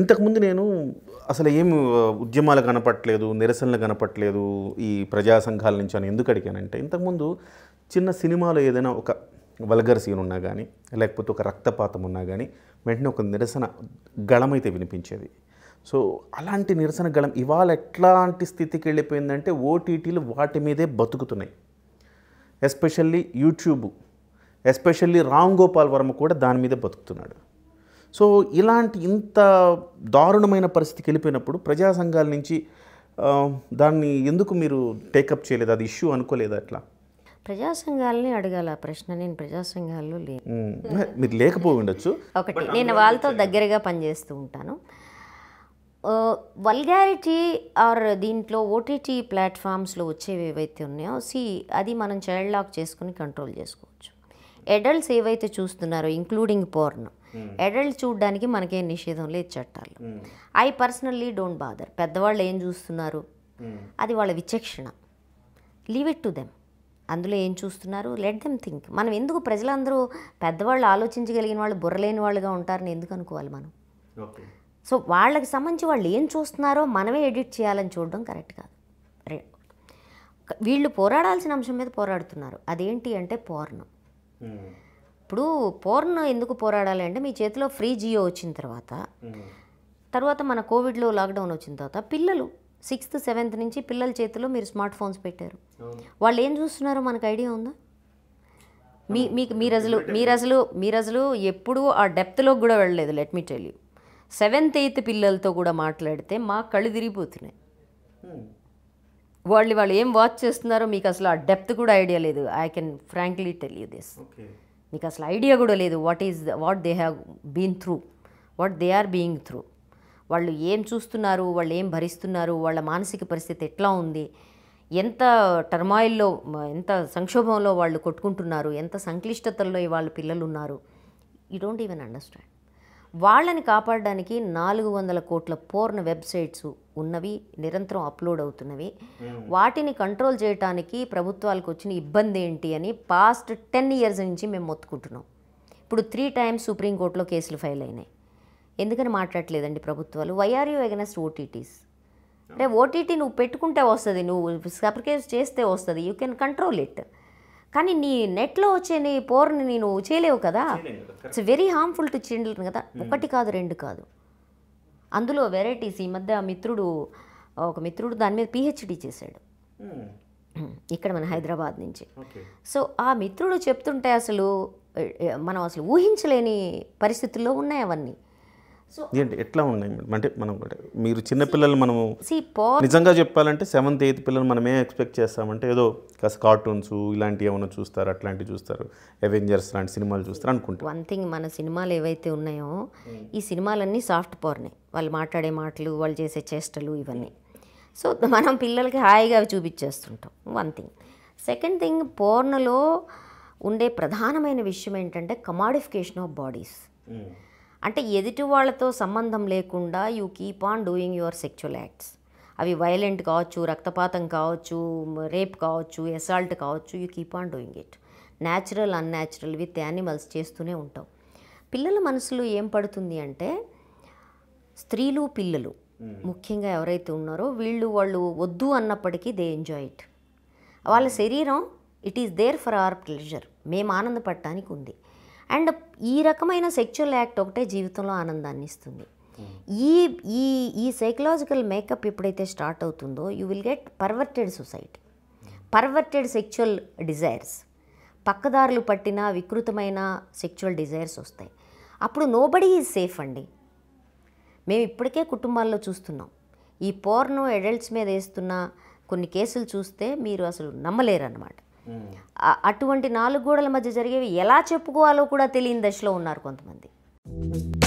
ఇంతకుముందు నేను అసలు ఏం ఉద్యమాలు కనపట్లేదు నిరసనలు కనపట్లేదు ఈ ప్రజా సంఘాల నుంచి అని ఎందుకు అడిగానంటే ఇంతకుముందు చిన్న సినిమాలో ఏదైనా ఒక వల్గర్ సీన్ ఉన్నా కానీ లేకపోతే ఒక రక్తపాతం ఉన్నా కానీ వెంటనే ఒక నిరసన గళమైతే వినిపించేది సో అలాంటి నిరసన గళం ఇవాళ ఎట్లాంటి స్థితికి వెళ్ళిపోయిందంటే ఓటీటీలు వాటి మీదే బతుకుతున్నాయి especially YouTube especially Ram Gopal Varma కూడా దాని మీదే బతుకుతున్నాడు సో ఇలాంటి ఇంత దారుణమైన పరిస్థితికి వెళ్ళిపోయినప్పుడు ప్రజా సంఘాల నుంచి ఆ, దాన్ని ఎందుకు మీరు టేకప్ చేయలేదు అది ఇష్యూ అనుకోలేదు అట్లా ప్రజా సంఘాలని అడగాల ఆ ప్రశ్న నేను ప్రజా సంఘాల్లో లేను మ్మ్. మీరు లేకపోయి ఉండొచ్చు ఒకటి నేను వాళ్ళతో దగ్గరగా పనిచేస్తూ ఉంటాను వల్గారిటీ ఆర్ దీంట్లో ఓటీటీ ప్లాట్ఫామ్స్లో వచ్చేవి ఏవైతే ఉన్నాయో సి అది మనం చైల్డ్ లాక్ చేసుకుని కంట్రోల్ చేసుకోవచ్చు అడల్ట్స్ ఏవైతే చూస్తున్నారో ఇంక్లూడింగ్ పోర్న్ అడల్ట్ చూడడానికి మనకేం నిషేధం లేదు చట్టాలు ఐ పర్సనల్లీ డోంట్ బాదర్ పెద్దవాళ్ళు ఏం చూస్తున్నారు అది వాళ్ళ విచక్షణ లీవ్ ఇట్ టు దెమ్ అందులో ఏం చూస్తున్నారు లెట్ దెమ్ థింక్ మనం ఎందుకు ప్రజలందరూ పెద్దవాళ్ళు ఆలోచించగలిగిన వాళ్ళు బుర్రలేని వాళ్ళుగా ఉంటారని ఎందుకు అనుకోవాలి మనం ఓకే సో వాళ్ళకి సంబంధించి వాళ్ళు ఏం చూస్తున్నారో మనమే ఎడిట్ చేయాలని చూడడం కరెక్ట్ కాదు రే వీళ్ళు పోరాడాల్సిన అంశం మీద పోరాడుతున్నారు అదేంటి అంటే పోర్న్ ఇప్పుడు పోర్న్ ఎందుకు పోరాడాలి అంటే మీ చేతిలో ఫ్రీ జియో వచ్చిన తర్వాత తర్వాత మన కోవిడ్లో లాక్డౌన్ వచ్చిన తర్వాత పిల్లలు సిక్స్త్ సెవెంత్ నుంచి పిల్లల చేతిలో మీరు స్మార్ట్ ఫోన్స్ పెట్టారు వాళ్ళు ఏం చూస్తున్నారో మనకు ఐడియా ఉందా మీ మీకు మీరు అసలు మీరు అసలు మీరు అసలు ఎప్పుడూ ఆ డెప్త్లో కూడా వెళ్ళలేదు let me tell you seventh eighth పిల్లలతో కూడా మాట్లాడితే మా కళ్ళు తిరిగిపోతున్నాయి వాళ్ళు వాళ్ళు ఏం వాచ్ చేస్తున్నారో మీకు అసలు ఆ డెప్త్ కూడా ఐడియా లేదు I can frankly tell you this okay మీకు అసలు ఐడియా కూడా లేదు what is what they have been through what they are being through వాళ్ళు ఏం చూస్తున్నారు వాళ్ళు ఏం భరిస్తున్నారు వాళ్ళ మానసిక పరిస్థితి ఎట్లా ఉంది ఎంత టర్మాయిల్లో మ- ఎంత సంక్షోభంలో వాళ్ళు కొట్టుకుంటున్నారు ఎంత సంక్లిష్టతల్లో వాళ్ళ పిల్లలు ఉన్నారు యూ డోంట్ ఈవెన్ అండర్స్టాండ్ వాళ్ళని కాపాడడానికి నాలుగు వందల కోట్ల పోర్న్ వెబ్సైట్స్ ఉన్నవి నిరంతరం అప్లోడ్ అవుతున్నవి వాటిని కంట్రోల్ చేయడానికి ప్రభుత్వాలకు వచ్చిన ఇబ్బంది ఏంటి అని పాస్ట్ టెన్ ఇయర్స్ నుంచి మేము మొత్తుకుంటున్నాం ఇప్పుడు త్రీ టైమ్స్ సుప్రీంకోర్టులో కేసులు ఫైల్ అయినాయి ఎందుకని మాట్లాడలేదండి ప్రభుత్వాలు వైఆర్ యూ అగెనెస్ట్ ఓటీటీస్ అంటే ఓటీటీ నువ్వు పెట్టుకుంటే వస్తుంది నువ్వు సపర్కేస్ చేస్తే వస్తుంది యూ కెన్ కంట్రోల్ ఇట్ కానీ నీ నెట్లో వచ్చే నీ పోర్ని నేను చేయలేవు కదా it's very harmful to children కదా ఒకటి కాదు రెండు కాదు అందులో వెరైటీస్ ఈ మధ్య మిత్రుడు ఒక మిత్రుడు దాని మీద పిహెచ్డి చేశాడు ఇక్కడ మన హైదరాబాద్ నుంచి ఓకే సో ఆ మిత్రుడు చెప్తుంటే అసలు ఏ, ఏ, మనం అసలు ఊహించలేని పరిస్థితుల్లో ఉన్నాయి అవన్నీ సో ఏంటి ఎట్లా ఉన్నాయి మేడం? అంటే మనం కూడా మీరు చిన్నపిల్లలు మనము సి పోర్ నిజంగా చెప్పాలంటే సెవెంత్ ఎయిత్ పిల్లలు మనం ఏం ఎక్స్పెక్ట్ చేస్తామంటే ఏదో కాస్త కార్టూన్స్ ఇలాంటివి ఏమైనా చూస్తారు అట్లాంటివి చూస్తారు అవెంజర్స్ లాంటి సినిమాలు చూస్తారు అనుకుంటారు వన్ థింగ్ మన సినిమాలు ఏవైతే ఉన్నాయో ఈ సినిమాలన్నీ సాఫ్ట్ పోర్నే వాళ్ళు మాట్లాడే మాటలు వాళ్ళు చేసే చేష్టలు ఇవన్నీ సో మనం పిల్లలకి హాయిగా అవి చూపించేస్తుంటాం వన్ థింగ్ సెకండ్ థింగ్ పోర్నలో ఉండే ప్రధానమైన విషయం ఏంటంటే కమాడిఫికేషన్ ఆఫ్ బాడీస్ అంటే ఎదుటి వాళ్ళతో సంబంధం లేకుండా you keep on doing your sexual acts అవి వైలెంట్ కావచ్చు రక్తపాతం కావచ్చు రేప్ కావచ్చు ఎసాల్ట్ కావచ్చు you keep on doing it natural unnatural with animals చేస్తూనే ఉంటాం పిల్లల మనసులో ఏం పడుతుంది అంటే స్త్రీలు పిల్లలు ముఖ్యంగా ఎవరైతే ఉన్నారో వీళ్ళు వాళ్ళు వద్దు అన్నప్పటికీ దే ఎంజాయ్ ఇట్ వాళ్ళ శరీరం it is there for our pleasure మేము ఆనందపడటానికి ఉంది అండ్ ఈ రకమైన సెక్చువల్ యాక్ట్ ఒకటే జీవితంలో ఆనందాన్ని ఇస్తుంది ఈ ఈ ఈ సైకలాజికల్ మేకప్ ఎప్పుడైతే స్టార్ట్ అవుతుందో you will get perverted society perverted sexual desires పక్కదారులు పట్టిన వికృతమైన సెక్చువల్ డిజైర్స్ వస్తాయి అప్పుడు నోబడీ ఈజ్ సేఫ్ అండి మేము ఇప్పటికే కుటుంబాల్లో చూస్తున్నాం ఈ పోర్ను అడల్ట్స్ మీద వేస్తున్న కొన్ని కేసులు చూస్తే మీరు అసలు నమ్మలేరు అనమాట అటువంటి నాలుగు గోడల మధ్య జరిగేవి ఎలా చెప్పుకోవాలో కూడా తెలియని దశలో ఉన్నారు కొంతమంది